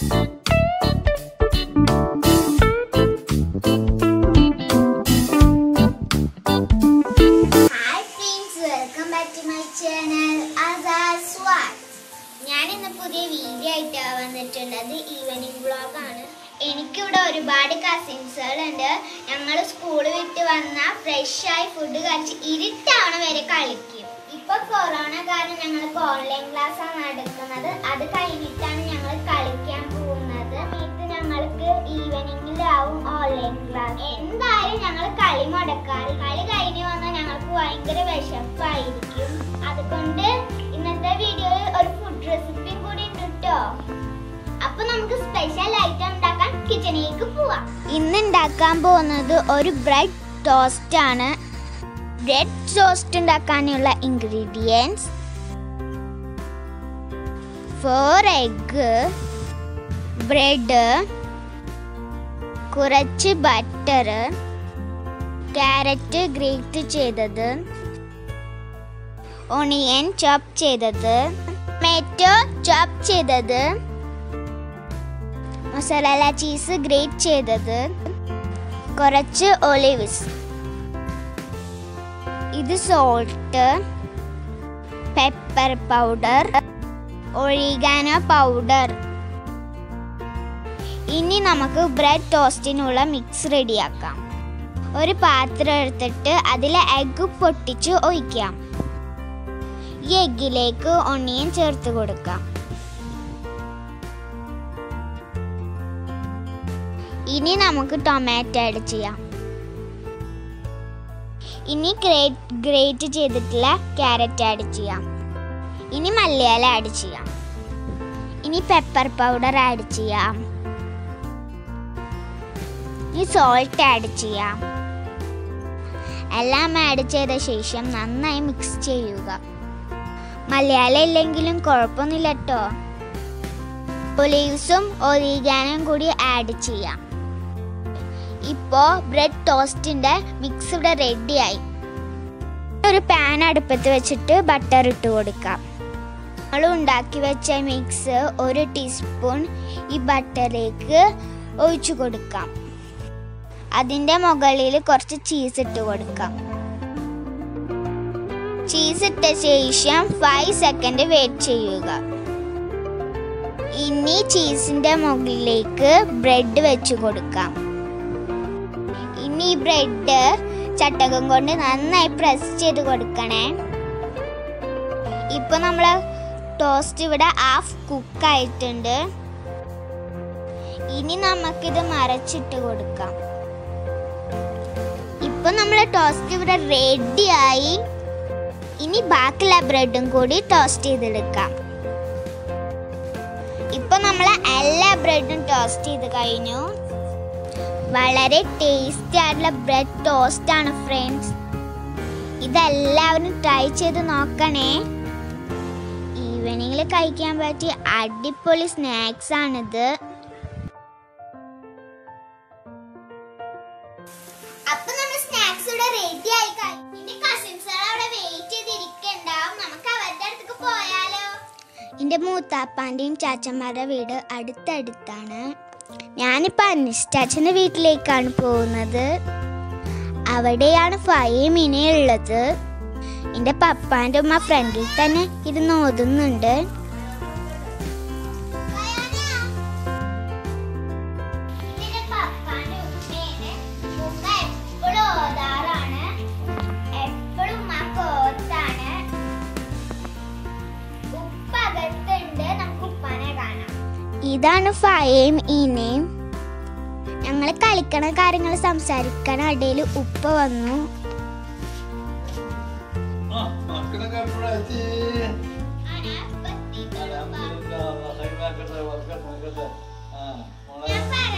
Hi friends welcome back to my channel അസാസ് വാട്സ് ഞാൻ ഇന്ന് പുതിയ വീഡിയോ ആയിട്ട് വന്നിട്ടുള്ളത് ഈവനിങ് വ്ളോഗാണ് എനിക്കിവിടെ ഒരുപാട് കസിൻസുകൾ ഉണ്ട് ഞങ്ങൾ സ്കൂൾ വിട്ട് വന്ന ഫ്രഷായി ഫുഡ് കഴിച്ച് ഇരുട്ടാവണ വരെ കളിക്കും ഇപ്പൊ കൊറോണ കാരണം ഞങ്ങൾക്ക് ഓൺലൈൻ ക്ലാസ് ആണ് നടക്കുന്നത് അത് കഴിഞ്ഞിട്ടാണ് ഞങ്ങൾ കളിക്കാൻ പോകുന്നത് ഇത് ഞങ്ങൾക്ക് ഈവനിങ്ങിലാവും ഓൺലൈൻ ക്ലാസ് എന്തായാലും ഞങ്ങൾ കളി മുടക്കാറ് കളി കഴിഞ്ഞ് വന്നാൽ ഞങ്ങൾക്ക് ഭയങ്കര വിശപ്പായിരിക്കും അതുകൊണ്ട് ഇന്നത്തെ വീഡിയോയിൽ ഒരു ഫുഡ് റെസിപ്പിയും കൂടി ഉണ്ട് കേട്ടോ അപ്പൊ നമുക്ക് സ്പെഷ്യൽ ഐറ്റം ഉണ്ടാക്കാൻ കിച്ചണിലേക്ക് പോവാം ഇന്ന് ഉണ്ടാക്കാൻ പോകുന്നത് ഒരു ബ്രെഡ് ടോസ്റ്റ് ആണ് ബ്രെഡ് ടോസ്റ്റ് ഉണ്ടാക്കാനുള്ള ഇൻഗ്രീഡിയൻസ് ഫോർ എഗ് ബ്രെഡ് കുറച്ച് ബട്ടർ ക്യാരറ്റ് ഗ്രേറ്റ് ചെയ്തത് ഒണിയൻ ചോപ്പ് ചെയ്തത് ടൊമാറ്റോ ചോപ്പ് ചെയ്തത് മസാല ചീസ് ഗ്രേറ്റ് ചെയ്തത് കുറച്ച് ഒലിവ്സ് ഇത് salt pepper powder oregano powder ഇനി നമുക്ക് ബ്രെഡ് ടോസ്റ്റിനുള്ള മിക്സ് റെഡിയാക്കാം ഒരു പാത്രം എടുത്തിട്ട് അതിൽ എഗ്ഗ് പൊട്ടിച്ച് ഒഴിക്കാം ഈ എഗ്ഗിലേക്ക് ഒണിയൻ ചേർത്ത് കൊടുക്കാം ഇനി നമുക്ക് ടൊമാറ്റോ ആഡ് ചെയ്യാം ഇനി ഗ്രേറ്റ് ഗ്രേറ്റ് ചെയ്തിട്ടുള്ള ക്യാരറ്റ് ആഡ് ചെയ്യാം ഇനി മലയാള ആഡ് ചെയ്യാം ഇനി പെപ്പർ പൗഡർ ആഡ് ചെയ്യാം ഈ സോൾട്ട് ആഡ് ചെയ്യാം എല്ലാം ആഡ് ചെയ്ത ശേഷം നന്നായി മിക്സ് ചെയ്യുക മലയാളം ഇല്ലെങ്കിലും കുഴപ്പമൊന്നുമില്ല കേട്ടോ ഒലീവ്സും ഒലീഗാനും കൂടി ആഡ് ചെയ്യാം ഇപ്പോൾ ബ്രെഡ് ടോസ്റ്റിന്റെ മിക്സ് ഇവിടെ റെഡിയായി ഒരു പാൻ അടുപ്പത്ത് വെച്ചിട്ട് ബട്ടർ ഇട്ട് കൊടുക്കാം നമ്മൾ ഉണ്ടാക്കി വെച്ച മിക്സ് ഒരു ടീസ്പൂൺ ഈ ബട്ടറിലേക്ക് ഒഴിച്ചു കൊടുക്കാം അതിൻ്റെ മുകളിൽ കുറച്ച് ചീസ് ഇട്ട് കൊടുക്കാം ചീസ് ഇട്ട ശേഷം ഫൈവ് സെക്കൻഡ് വെയിറ്റ് ചെയ്യുക ഇനി ചീസിന്റെ മുകളിലേക്ക് ബ്രെഡ് വെച്ച് കൊടുക്കാം ഇനി ബ്രെഡ് ചട്ടകം കൊണ്ട് നന്നായി പ്രസ് ചെയ്ത് കൊടുക്കണേ ഇപ്പൊ നമ്മളെ ടോസ്റ്റ് ഇവിടെ ഹാഫ് കുക്ക് ആയിട്ടുണ്ട് ഇനി നമുക്കിത് മറച്ചിട്ട് കൊടുക്കാം ഇപ്പൊ നമ്മളെ ടോസ്റ്റ് ഇവിടെ റെഡിയായി ഇനി ബാക്കിയുള്ള ബ്രെഡും കൂടി ടോസ്റ്റ് ചെയ്തെടുക്കാം ഇപ്പൊ നമ്മളെ എല്ലാ ബ്രെഡും ടോസ്റ്റ് ചെയ്ത് കഴിഞ്ഞു വളരെ ടേസ്റ്റി ആയിട്ടുള്ള ബ്രെഡ് ടോസ്റ്റ് ആണ് ഫ്രണ്ട്സ് ഇതെല്ലാവരും ട്രൈ ചെയ്ത് നോക്കണേ ഈവനിങ്ങിൽ കഴിക്കാൻ പറ്റിയ അടിപൊളി സ്നാക്സ് ആണിത് അപ്പൊ നമ്മുടെ സ്നാക്സ് ഇവിടെ റെഡി ആയി കഴിഞ്ഞു എന്റെ കസിൻസ് അവിടെ വെയിറ്റ് ചെയ്തിരിക്കണ്ടാവും നമുക്ക് അവരുടെ അടുത്തേക്ക് പോയാലോ എന്റെ മൂത്താപ്പാന്റെയും ചാച്ചന്മാരുടെ വീട് അടുത്തടുത്താണ് ഞാനിപ്പോ അനിഷ്ടാച്ചന്റെ വീട്ടിലേക്കാണ് പോകുന്നത് അവിടെയാണ് ഫൈമിനെ ഉള്ളത് എന്റെ പപ്പാന്റെ ഉമ്മ ഫ്രണ്ടിൽ തന്നെ ഇരുന്ന് ഓതുന്നുണ്ട് ഇതാണ് ഫയയും ഈനയും ഞങ്ങൾ കളിക്കണ കാര്യങ്ങൾ സംസാരിക്കണ ഇടയിൽ ഉപ്പ വന്നു ആ, മക്കളൊക്കെ എപ്പോഴാ എത്തി? അൽഹംദുലില്ലാ, ഹൈറാക്കട്ടെ, വർക്കത്താക്കട്ടെ. ആ, മോളെ.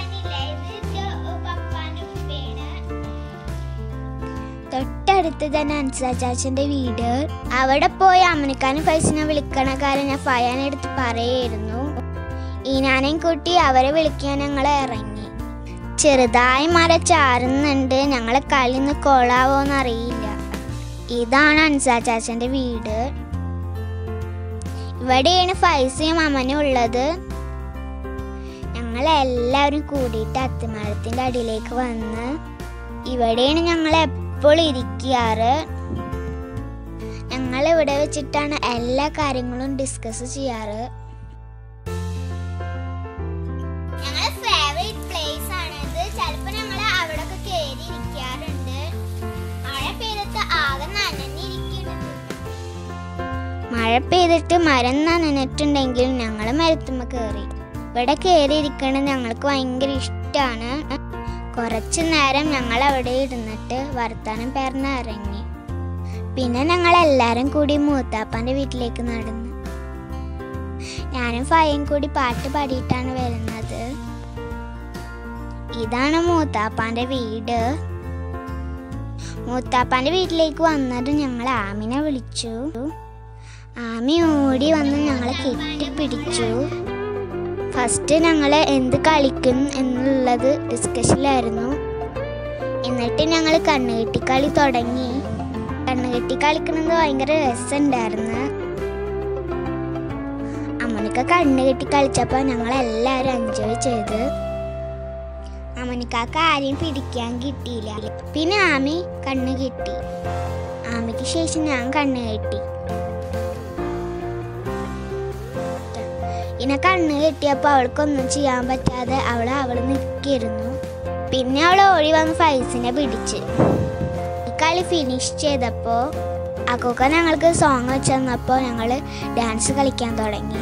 തൊട്ടടുത്ത് തന്നെ അൻസാ ചാച്ചന്റെ വീട് അവിടെ പോയി അമ്മനിക്കാനും ഫൈസിനെ വിളിക്കണ കാര്യം ഞാൻ ഫയാനെടുത്ത് പറയായിരുന്നു ഈനാനെയും കൂട്ടി അവരെ വിളിക്കാൻ ഞങ്ങൾ ഇറങ്ങി ചെറുതായി മഴ ചാറുന്നുണ്ട് ഞങ്ങളെ കളിന്ന് കൊളാവോന്ന് അറിയില്ല ഇതാണ് അൻസാ ചാച്ചന്റെ വീട് ഇവിടെയാണ് ഫൈസയും അമ്മനും ഉള്ളത് ഞങ്ങൾ എല്ലാവരും കൂടിയിട്ട് അത്തിമരത്തിൻ്റെ അടിയിലേക്ക് വന്ന് ഇവിടെയാണ് ഞങ്ങൾ എപ്പോഴും ഇരിക്കാറ് ഞങ്ങൾ ഇവിടെ വെച്ചിട്ടാണ് എല്ലാ കാര്യങ്ങളും ഡിസ്കസ് ചെയ്യാറ് ഞങ്ങളെ ഫേവറേറ്റ് പ്ലേസ് ആണ് ഇത് ചിലപ്പോൾ ഞങ്ങൾ അവിടെ ഒക്കെ കയറി ഇരിക്കാറുണ്ട് മഴ പെയ്തിട്ട് ആകെ നനഞ്ഞിരിക്കുന്നത് മഴ പെയ്തിട്ട് മരം നനഞ്ഞിട്ടുണ്ടെങ്കിൽ ഞങ്ങൾ മരത്തുമ്മ കയറി ഇവിടെ കയറി ഇരിക്കണത് ഞങ്ങൾക്ക് ഭയങ്കര ഇഷ്ടമാണ് കുറച്ചു നേരം ഞങ്ങൾ അവിടെ ഇരുന്നിട്ട് വർത്താനം പേർന്ന് ഇറങ്ങി പിന്നെ ഞങ്ങൾ എല്ലാവരും കൂടി മൂത്താപ്പാന്റെ വീട്ടിലേക്ക് നടന്നു ഞാനും ഫയും കൂടി പാട്ട് പാടിയിട്ടാണ് വരുന്നത് ഇതാണ് മൂത്താപ്പാന്റെ വീട് മൂത്താപ്പാന്റെ വീട്ടിലേക്ക് വന്നത് ഞങ്ങൾ ആമിനെ വിളിച്ചു ആമി ഓടി വന്ന് ഞങ്ങളെ കെട്ടിപ്പിടിച്ചു ഫസ്റ്റ് ഞങ്ങൾ എന്ത് കളിക്കും എന്നുള്ളത് ഡിസ്കഷനിലായിരുന്നു എന്നിട്ട് ഞങ്ങൾ കണ്ണുകെട്ടി കളി തുടങ്ങി കണ്ണുകെട്ടി കളിക്കുന്നത് ഭയങ്കര രസമുണ്ടായിരുന്നു അമ്മനിക്ക കണ്ണുകെട്ടി കളിച്ചപ്പോൾ ഞങ്ങൾ എല്ലാവരും എൻജോയ് ചെയ്ത് അമ്മനിക്കാക്ക് ആരെയും പിടിക്കാൻ കിട്ടിയില്ല പിന്നെ ആമി കണ്ണ് കെട്ടി ആമിക്ക് ശേഷം ഞാൻ കണ്ണ് കെട്ടി ഇനെ കണ്ണ് കെട്ടിയപ്പോൾ അവൾക്കൊന്നും ചെയ്യാൻ പറ്റാതെ അവൾ അവൾ നിൽക്കിയിരുന്നു പിന്നെ അവൾ ഓടി വന്ന് ഫൈസിനെ പിടിച്ച് ഈ കളി ഫിനിഷ് ചെയ്തപ്പോൾ അക്കൊക്കെ ഞങ്ങൾക്ക് സോങ് വെച്ച് തന്നപ്പോൾ ഞങ്ങൾ ഡാൻസ് കളിക്കാൻ തുടങ്ങി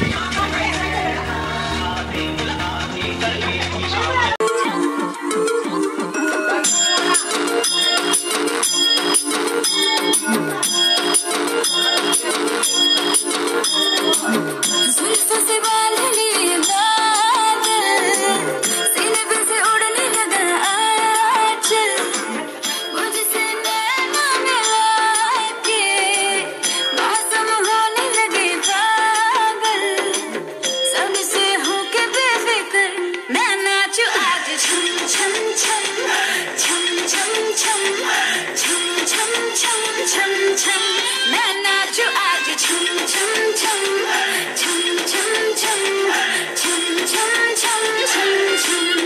जुल्फों से बाल लिए बादल सीने पे से उड़ने लगा आंचल मुझसे नैना मिला के मौसम होने लगे पागल सबसे होके बेफिक्र मैं नाचू आज छम छम छम छम छम छम छम छम छम छम छम मैं नाचू आज छम छम छम छम छम छम छम छम छम छम छम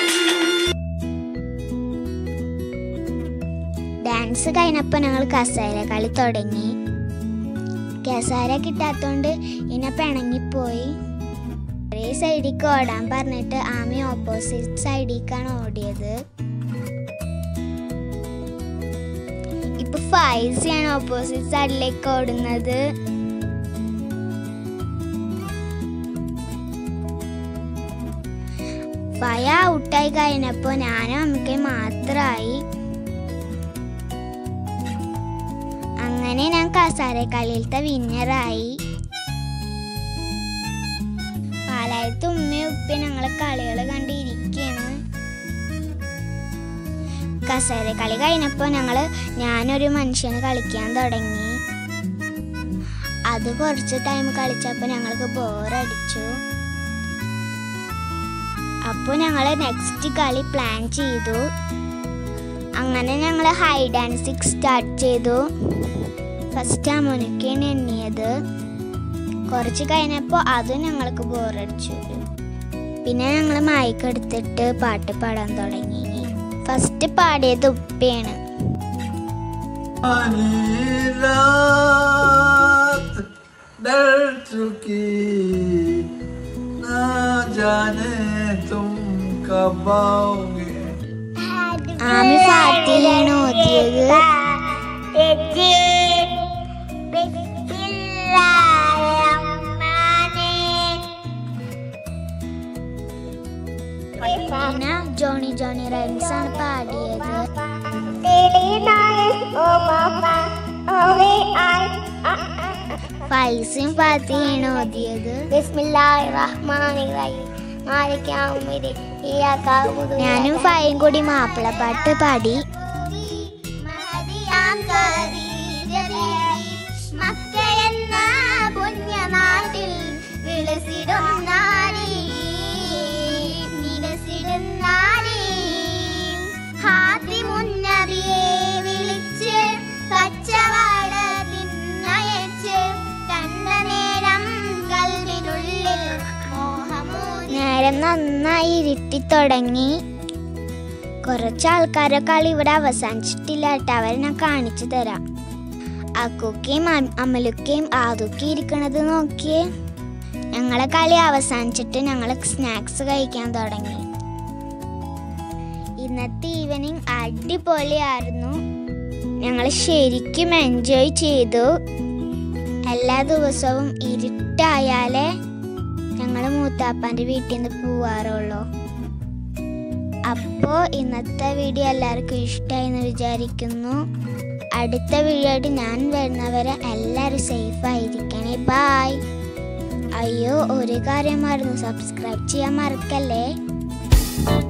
ഡാൻസ് കഴിഞ്ഞപ്പോൾ ഞങ്ങൾ കസേര കളി തുടങ്ങി കസേര കിട്ടാത്തോണ്ട് ഇനെ പിണങ്ങിപ്പോയി ഒരേ സൈഡിലേക്ക് ഓടാൻ പറഞ്ഞിട്ട് ആമി ഓപ്പോസിറ്റ് സൈഡിലേക്കാണ് ഓടിയത് ഇപ്പൊ ഫൈസിയാണ് ഓപ്പോസിറ്റ് സൈഡിലേക്ക് ഓടുന്നത് ഫയ ഔട്ടായി കഴിഞ്ഞപ്പോ ഞാനും അമ്മയ്ക്ക് മാത്രമായി അങ്ങനെ ഞാൻ കസാര കളിയിലത്തെ വിന്നറായി പാലായത്ത് ഉമ്മയും ഉപ്പയും ഞങ്ങളെ കളികൾ കണ്ടിരിക്കുകയാണ് കസേര കളി കഴിഞ്ഞപ്പോൾ ഞങ്ങള് ഞാനൊരു മനുഷ്യന് കളിക്കാൻ തുടങ്ങി അത് കുറച്ച് ടൈം കളിച്ചപ്പോൾ ഞങ്ങൾക്ക് ബോറടിച്ചു അപ്പോൾ ഞങ്ങൾ നെക്സ്റ്റ് കളി പ്ലാൻ ചെയ്തു അങ്ങനെ ഞങ്ങൾ ഹൈഡ് ആൻഡ് സിക്സ് സ്റ്റാർട്ട് ചെയ്തു ഫസ്റ്റ് അമ്മനൊക്കെയാണ് എണ്ണിയത് കുറച്ച് കഴിഞ്ഞപ്പോൾ അതും ഞങ്ങൾക്ക് ബോറടിച്ചു പിന്നെ ഞങ്ങൾ മൈക്ക് എടുത്തിട്ട് പാട്ട് പാടാൻ തുടങ്ങി ഫസ്റ്റ് പാടിയത് ഉപ്പയാണ് पुरानी रात डर चुकी ना जाने तुम कब आओगे ആമി ഫാത്തിയാണ് ഓതിയത് പിന്നെ ജോണി ജോണി റൈൻസ് ആണ് പാടിയത് ഫൈസും ഫാത്തിയാണ് ഓതിയത് ഞാനും ഫൈയും കൂടി മാപ്പിളപ്പാട്ട് പാടി പുണ്യനാട്ടിൽ വിളസിടും നാരി വിലസിടും നാരി ഹാത്തി മുന്നബിയെ വിളിച്ച് കച്ചവടത്തിനയച്ച് കണ്ട നേരം കൽവിനുള്ളിൽ മോഹമോ നേരം നന്നായി ഇരുട്ടി തുടങ്ങി കുറച്ച് ആൾക്കാരെ കളി ഇവിടെ അവസാനിച്ചിട്ടില്ല കേട്ടോ അവരെ ഞാൻ കാണിച്ചു തരാം അക്കുക്കയും അം- അമലുക്കയും ആദുക്കി ഇരിക്കണത് നോക്കിയേ ഞങ്ങളെ കളി അവസാനിച്ചിട്ട് ഞങ്ങൾ സ്നാക്സ് കഴിക്കാൻ തുടങ്ങി ഇന്നത്തെ ഈവനിങ് അടിപൊളിയായിരുന്നു ഞങ്ങൾ ശരിക്കും എൻജോയ് ചെയ്തു എല്ലാ ദിവസവും ഇരുട്ടായാലേ ഞങ്ങൾ മൂത്താപ്പാൻ്റെ വീട്ടിൽ നിന്ന് പോവാറുള്ളൂ അപ്പോൾ ഇന്നത്തെ വീഡിയോ എല്ലാവർക്കും ഇഷ്ടമായി എന്ന് വിചാരിക്കുന്നു അടുത്ത വീഡിയോ ആയിട്ട് ഞാൻ വരുന്നവരെ എല്ലാവരും സേഫ് ആയിരിക്കണേ ബായ് അയ്യോ ഒരു കാര്യം മറന്നു സബ്സ്ക്രൈബ് ചെയ്യാൻ മറക്കല്ലേ